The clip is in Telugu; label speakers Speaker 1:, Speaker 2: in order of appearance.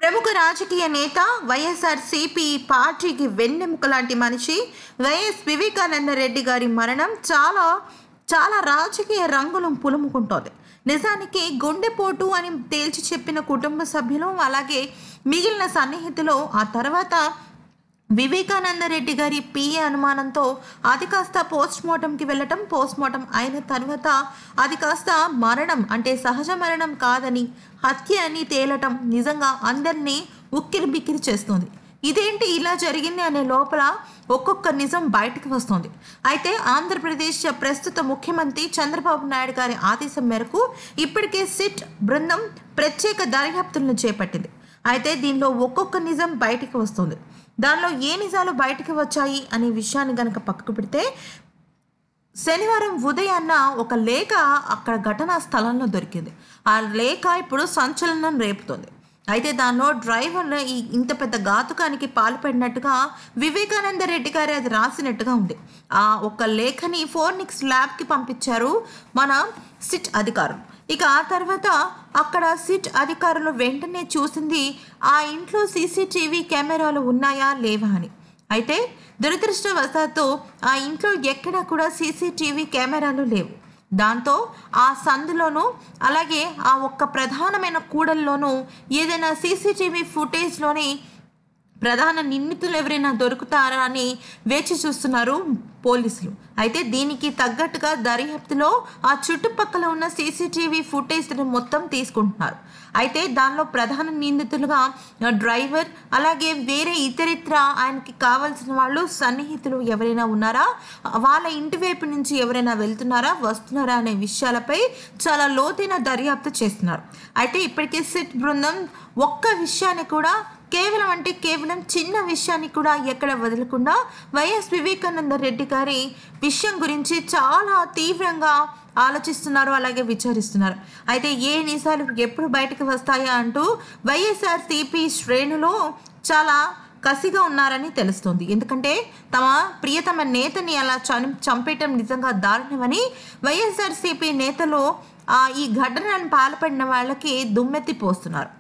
Speaker 1: ప్రముఖ రాజకీయ నేత వైఎస్ఆర్ సిపి పార్టీకి వెన్నెముక లాంటి మనిషి వైఎస్ వివేకానంద రెడ్డి గారి మరణం చాలా చాలా రాజకీయ రంగులను పులుముకుంటోంది నిజానికి గుండెపోటు అని తేల్చి చెప్పిన కుటుంబ సభ్యులు అలాగే మిగిలిన సన్నిహితులు ఆ తర్వాత వివేకానంద రెడ్డి గారి పిఏ అనుమానంతో అది కాస్త పోస్ట్ మార్టంకి వెళ్ళటం పోస్ట్ మార్టం అయిన తర్వాత అది కాస్త మరణం అంటే సహజ మరణం కాదని హత్య అని తేలటం నిజంగా అందరినీ ఉక్కిరి బిక్కిరి చేస్తుంది ఇదేంటి ఇలా జరిగింది అనే లోపల ఒక్కొక్క నిజం బయటకు వస్తుంది అయితే ఆంధ్రప్రదేశ్ ప్రస్తుత ముఖ్యమంత్రి చంద్రబాబు నాయుడు గారి ఆదేశం మేరకు ఇప్పటికే సిట్ బృందం ప్రత్యేక దర్యాప్తులను చేపట్టింది అయితే దీనిలో ఒక్కొక్క నిజం బయటికి వస్తుంది దానిలో ఏ నిజాలు బయటికి వచ్చాయి అనే విషయాన్ని గనక పక్కకు పెడితే శనివారం ఉదయాన్న ఒక లేఖ అక్కడ ఘటనా స్థలంలో దొరికింది ఆ లేఖ ఇప్పుడు సంచలనం రేపుతుంది అయితే దానిలో డ్రైవర్ ఈ ఇంత పెద్ద ఘాతుకానికి పాల్పడినట్టుగా వివేకానంద రెడ్డి గారు అది రాసినట్టుగా ఉంది ఆ ఒక లేఖని ఫోర్నిక్స్ ల్యాబ్కి పంపించారు మన సిట్ అధికారులు ఇక ఆ తర్వాత అక్కడ సిట్ అధికారులు వెంటనే చూసింది ఆ ఇంట్లో సీసీటీవీ కెమెరాలు ఉన్నాయా లేవా అని అయితే దురదృష్టవశాత్తు ఆ ఇంట్లో ఎక్కడా కూడా సీసీటీవీ కెమెరాలు లేవు దాంతో ఆ సందులోనూ అలాగే ఆ ఒక్క ప్రధానమైన కూడల్లోనూ ఏదైనా సీసీటీవీ ఫుటేజ్లోని ప్రధాన నిందితులు ఎవరైనా దొరుకుతారా అని వేచి చూస్తున్నారు పోలీసులు అయితే దీనికి తగ్గట్టుగా దర్యాప్తులో ఆ చుట్టుపక్కల ఉన్న సీసీటీవీ ఫుటేజ్ని మొత్తం తీసుకుంటున్నారు అయితే దానిలో ప్రధాన నిందితులుగా డ్రైవర్ అలాగే వేరే ఇతరిత్ర ఆయనకి కావాల్సిన వాళ్ళు సన్నిహితులు ఎవరైనా ఉన్నారా వాళ్ళ ఇంటి వైపు నుంచి ఎవరైనా వెళ్తున్నారా వస్తున్నారా అనే విషయాలపై చాలా లోతైన దర్యాప్తు చేస్తున్నారు అయితే ఇప్పటికే సిట్ బృందం ఒక్క విషయాన్ని కూడా కేవలం అంటే కేవలం చిన్న విషయాన్ని కూడా ఎక్కడ వదలకుండా వైఎస్ వివేకానంద రెడ్డి గారి విషయం గురించి చాలా తీవ్రంగా ఆలోచిస్తున్నారు అలాగే విచారిస్తున్నారు అయితే ఏ నిజాలు ఎప్పుడు బయటకు వస్తాయా అంటూ వైఎస్ఆర్ సిపి శ్రేణులో చాలా కసిగా ఉన్నారని తెలుస్తుంది ఎందుకంటే తమ ప్రియతమ నేతని అలా చని చంపేయటం నిజంగా దారుణమని వైఎస్ఆర్సీపీ నేతలు ఆ ఈ ఘటనను పాల్పడిన వాళ్ళకి దుమ్మెత్తి పోస్తున్నారు